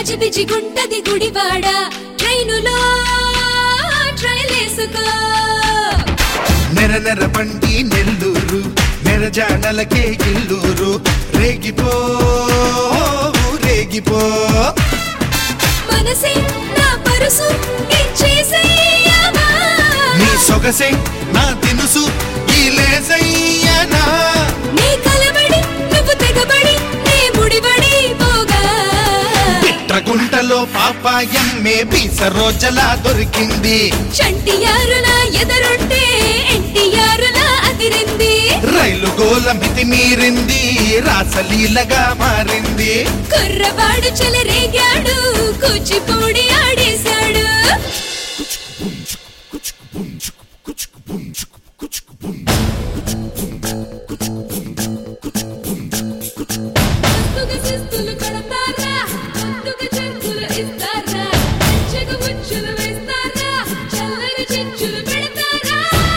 గజిబిజిగుంటది గుడివాడ ట్రైనులో ట్రైలేసుకో నెర నెర బండి నెల్లూరు నెరజానలకే ఇల్లూరు రేగిపో రేగిపో మనసే నా పరుసు ఇచ్చేసేయవా నీ సొగసే నా తినుసు ఈ లేసయ్యనా నీ కలబడి నువ్వు తెగబడి నీ ముడిబడి పోగా పిట్రగుంటలో పాపాయమ్మే పీస రోజలా దొరికింది చంటియారులా ఎదరుంటే ఎన్టీఆరులా అదిరింది రైలు గోల మితి మీరింది రాసలీలగా మారింది కుర్రవాడు చెలరేగాడు కూచిపూడి ఆడేశాడు ముద్దుగా శిస్తులు కొడతారా ముద్దుగా చెక్కులు ఇస్తారా చెగ ముచ్చులు వేస్తారా చల్లని చిచ్చులు పెడతారా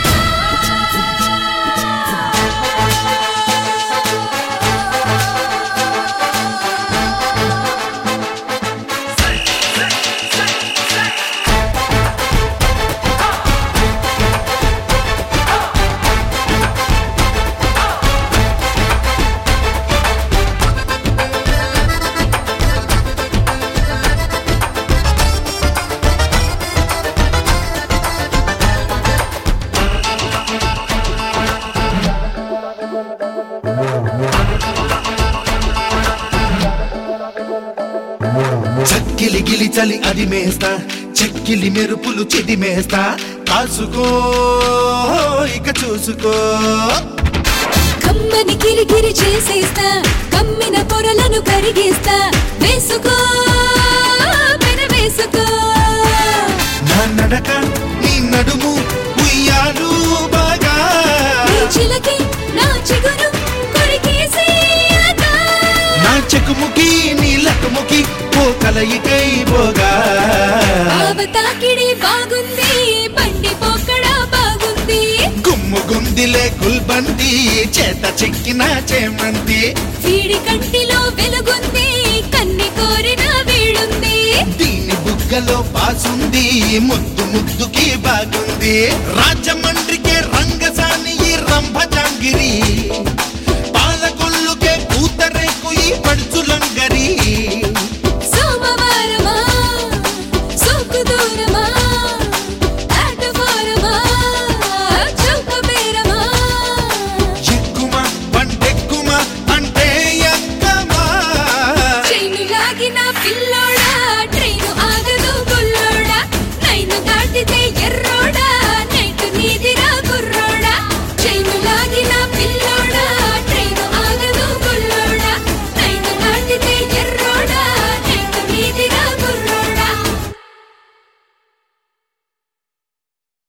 చక్కిలి గిలి చలి అది మేస్తా చెక్కిలి మెరుపులు చెది మేస్తా కాసుకో ఇక చూసుకో కమ్మని కిరికిరి చేసేస్తా కమ్మిన పొరలను కరిగిస్తా వేసుకో పెన వేసుకో నా నడక నీ నడుము ఉయ్యాలు బాగా నీ చిలకి నా చిగురు కొరికేసేయగా నా చెకుముకి నీ లకుముకి ఓ కలయికై పోగా ఆవతాకిడి బాగుంది బండి పోకడా బాగుంది గుమ్ము గుందిలే గుల్బంది చేత చెక్కిన చేమంతి వీడి కంటిలో వెలుగుంది కన్ని కోరిన వీడుంది దీని బుగ్గలో పాసుంది ముద్దు ముద్దుకి బాగుంది రాజమండ్రికే రా